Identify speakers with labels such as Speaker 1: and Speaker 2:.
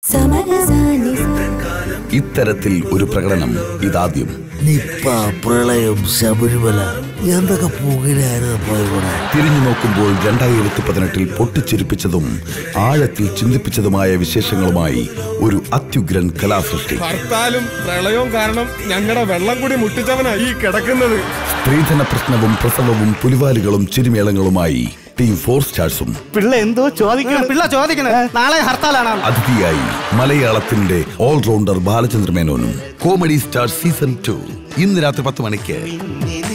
Speaker 1: സമരസാനി
Speaker 2: ഇത്തരത്തിൽ ഒരു പ്രകടനം ഇതാദ്യം
Speaker 3: നിപ്പ പ്രളയം ശബരിമല എന്തൊക്കെ പുകയിലായിരുന്നു ഇവിടെ
Speaker 2: തിരിഞ്ഞു നോക്കുമ്പോൾ രണ്ടായിരത്തി പതിനെട്ടിൽ പൊട്ടിച്ചിരിപ്പിച്ചതും ആഴത്തിൽ ചിന്തിപ്പിച്ചതുമായ വിശേഷങ്ങളുമായി ഒരു അത്യുഗ്രൻ കലാസൃഷ്ടി
Speaker 4: ഹർത്താലും പ്രളയവും കാരണം ഞങ്ങളുടെ വെള്ളം കൂടി മുട്ടിച്ചവനാ ഈ കിടക്കുന്നത്
Speaker 2: സ്ത്രീധന പ്രശ്നവും പ്രസവവും പുലിവാലുകളും ചിരിമേളങ്ങളുമായി ടീം ഫോർ സ്റ്റാർസും
Speaker 5: പിള്ള എന്തോ ചോദിക്കണം പിള്ള ചോദിക്കണേ നാളെ ഹർത്താലാണ്
Speaker 2: അതിഥിയായി മലയാളത്തിന്റെ ഓൾറൗണ്ടർ ബാലചന്ദ്ര മേനോനും കോമഡി സ്റ്റാർ സീസൺ ടു ഇന്ന് രാത്രി പത്ത് മണിക്ക്